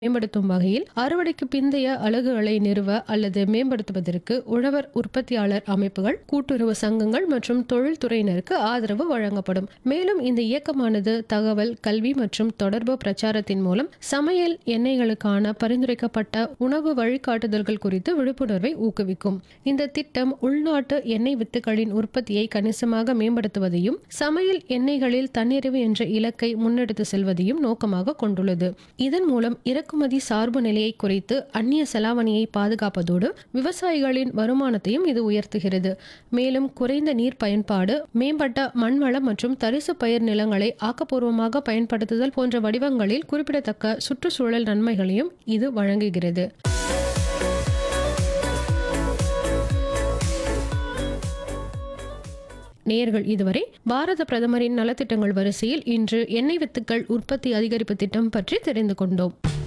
மேம்படுத்தும் வகையில் அறுவடைக்கு பிந்தைய அலகுகளை நிறுவ அல்லது மேம்படுத்துவதற்கு உழவர் உற்பத்தியாளர் அமைப்புகள் கூட்டுறவு சங்கங்கள் மற்றும் தொழில்துறையினருக்கு ஆதரவு வழங்கப்படும் மேலும் இந்த இயக்கமானது தகவல் கல்வி மற்றும் தொடர்பு பிரச்சாரத்தின் மூலம் சமையல் எண்ணெய்களுக்கான பரிந்துரைக்கப்பட்ட உணவு வழிகாட்டுதல்கள் குறித்து விழிப்புணர்வை ஊக்குவிக்கும் இந்த திட்டம் உள்நாட்டு எண்ணெய் வித்துக்களின் உற்பத்தியை கணிசமாக மேம்படுத்துவதையும் சமையல் எண்ணெய்களில் தன்னிறைவு என்ற இலக்கை முன்னெடுத்து செல்வதையும் நோக்கமாக கொண்டுள்ளது இதன் மூலம் இறக்குமதி சார்பு நிலையை குறைத்து அந்நிய செலாவணியை பாதுகாப்பதோடு விவசாயிகளின் வருமானத்தையும் இது உயர்த்துகிறது மேலும் குறைந்த நீர் பயன்பாடு மேம்பட்ட மண்வளம் மற்றும் தரிசு பயிர் நிலங்களை ஆக்கப்பூர்வமாக பயன்படுத்துதல் போன்ற வடிவங்களில் குறிப்பிடத்தக்க சுற்றுச்சூழல் நன்மைகளையும் இது வழங்குகிறது நேயர்கள் இதுவரை பாரத பிரதமரின் நலத்திட்டங்கள் வரிசையில் இன்று எண்ணெய் வித்துக்கள் உற்பத்தி அதிகரிப்பு திட்டம் பற்றி தெரிந்து கொண்டோம்